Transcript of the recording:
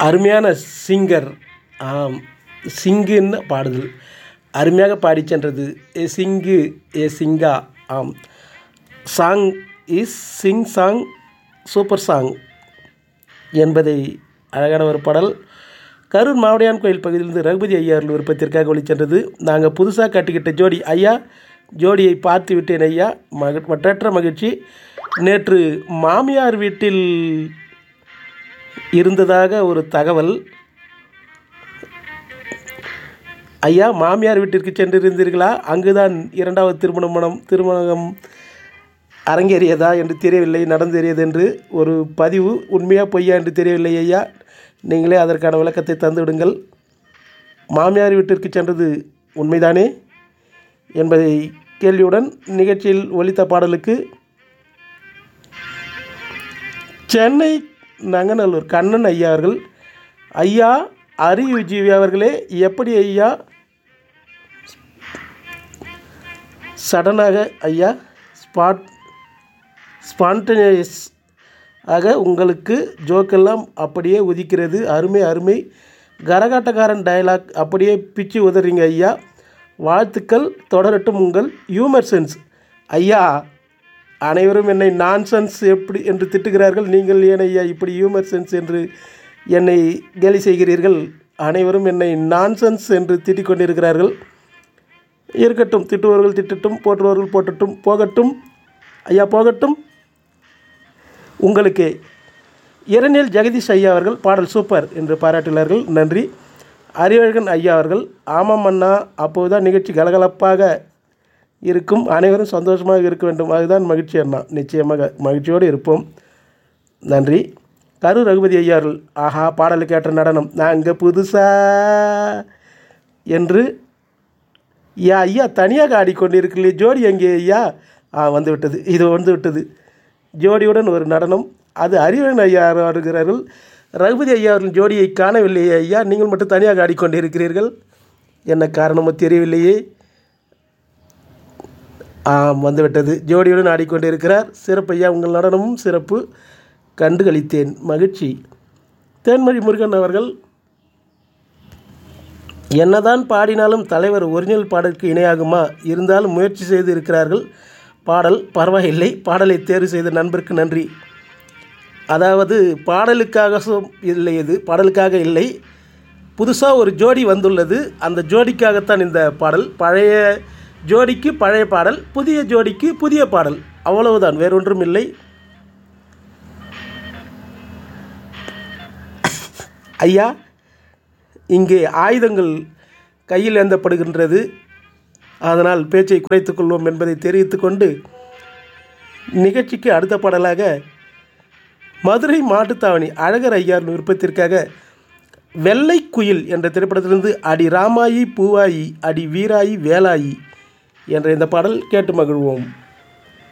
அருமையான சிங்கர் ஆம் சிங்குன்னு பாடுதல் அருமையாக பாடிச் சென்றது ஏ சிங்கு ஏ சிங்கா ஆம் song is sing song super song என்பதை அழகான ஒரு பாடல் கரூர் மாவடியான் கோயில் பகுதியிலிருந்து ரகுபதி ஐயா அவர்கள் விருப்பத்திற்காக ஒளிச்சென்றது நாங்கள் புதுசாக கட்டிக்கிட்ட ஜோடி ஐயா ஜோடியை பார்த்து விட்டேன் ஐயா மக மற்றற்ற மகிழ்ச்சி நேற்று மாமியார் வீட்டில் இருந்ததாக ஒரு தகவல் ஐயா மாமியார் வீட்டிற்கு சென்றிருந்தீர்களா அங்குதான் இரண்டாவது திருமணம் மனம் திருமணம் அரங்கேறியதா என்று தெரியவில்லை நடந்தேறியது என்று ஒரு பதிவு உண்மையா பொய்யா என்று தெரியவில்லை ஐயா நீங்களே அதற்கான விளக்கத்தை தந்து விடுங்கள் மாமியார் வீட்டிற்கு சென்றது உண்மைதானே என்பதை கேள்வியுடன் நிகழ்ச்சியில் ஒலித்த பாடலுக்கு சென்னை நங்கநல்லூர் கண்ணன் ஐயா அவர்கள் ஐயா அறிவுஜீவி அவர்களே எப்படி ஐயா சடனாக ஐயா ஸ்பாட் ஸ்பான்டேனியஸ் ஆக உங்களுக்கு ஜோக்கெல்லாம் அப்படியே உதிக்கிறது அருமை அருமை கரகாட்டக்காரன் டயலாக் அப்படியே பிச்சு உதறீங்க ஐயா வாழ்த்துக்கள் தொடரட்டும் உங்கள் ஹியூமர் சென்ஸ் ஐயா அனைவரும் என்னை நான்சென்ஸ் எப்படி என்று திட்டுகிறார்கள் நீங்கள் ஏன் ஐயா இப்படி ஹியூமர் சென்ஸ் என்று என்னை கேலி செய்கிறீர்கள் அனைவரும் என்னை நான்சென்ஸ் என்று திட்டிக் கொண்டிருக்கிறார்கள் இருக்கட்டும் திட்டுபவர்கள் திட்டட்டும் போற்றுபவர்கள் போட்டட்டும் போகட்டும் ஐயா போகட்டும் உங்களுக்கு இரணியல் ஜெகதீஷ் ஐயா அவர்கள் பாடல் சூப்பர் என்று பாராட்டினார்கள் நன்றி அறிவழகன் ஐயா அவர்கள் ஆமாம் அண்ணா அப்போதுதான் நிகழ்ச்சி கலகலப்பாக இருக்கும் அனைவரும் சந்தோஷமாக இருக்க வேண்டும் அதுதான் மகிழ்ச்சி அண்ணா நிச்சயமாக மகிழ்ச்சியோடு இருப்போம் நன்றி கரு ரகுபதி ஐயா அவர்கள் ஆஹா பாடலுக்கு ஏற்ற நடனம் நாங்கள் புதுசா என்று யா ஐயா தனியாக ஆடிக்கொண்டிருக்கலையே ஜோடி எங்கே ஐயா ஆ வந்து விட்டது இது வந்து விட்டது ஜோடியுடன் ஒரு நடனம் அது அறிவன் ஐயா ஆடுகிறார்கள் ரகுபதி ஐயா அவர்கள் ஜோடியை காணவில்லையே ஐயா நீங்கள் மட்டும் தனியாக ஆடிக்கொண்டிருக்கிறீர்கள் என்ன காரணமோ தெரியவில்லையே ஆம் வந்துவிட்டது ஜோடியுடன் ஆடிக்கொண்டிருக்கிறார் சிறப்பு ஐயா உங்கள் நடனமும் சிறப்பு கண்டு களித்தேன் மகிழ்ச்சி தேன்மொழி முருகன் அவர்கள் என்னதான் பாடினாலும் தலைவர் ஒரிஜினல் பாடலுக்கு இணையாகுமா இருந்தாலும் முயற்சி செய்து இருக்கிறார்கள் பாடல் பரவாயில்லை பாடலை தேர்வு செய்த நண்பருக்கு நன்றி அதாவது பாடலுக்காக சொ- இல்லை இது பாடலுக்காக இல்லை புதுசாக ஒரு ஜோடி வந்துள்ளது அந்த ஜோடிக்காகத்தான் இந்த பாடல் பழைய ஜோடிக்கு பழைய பாடல் புதிய ஜோடிக்கு புதிய பாடல் அவ்வளவுதான் வேறொன்றும் இல்லை ஐயா இங்கே ஆயுதங்கள் கையில் ஏந்தப்படுகின்றது அதனால் பேச்சை குறைத்துக் கொள்வோம் என்பதை தெரிவித்துக் கொண்டு நிகழ்ச்சிக்கு அடுத்த பாடலாக மதுரை மாட்டுத்தாவணி அழகர் ஐயார் விருப்பத்திற்காக வெள்ளை குயில் என்ற திரைப்படத்திலிருந்து அடி ராமாயி பூவாயி அடி வீராயி வேலாயி என்ற இந்த பாடல் கேட்டு மகிழ்வோம்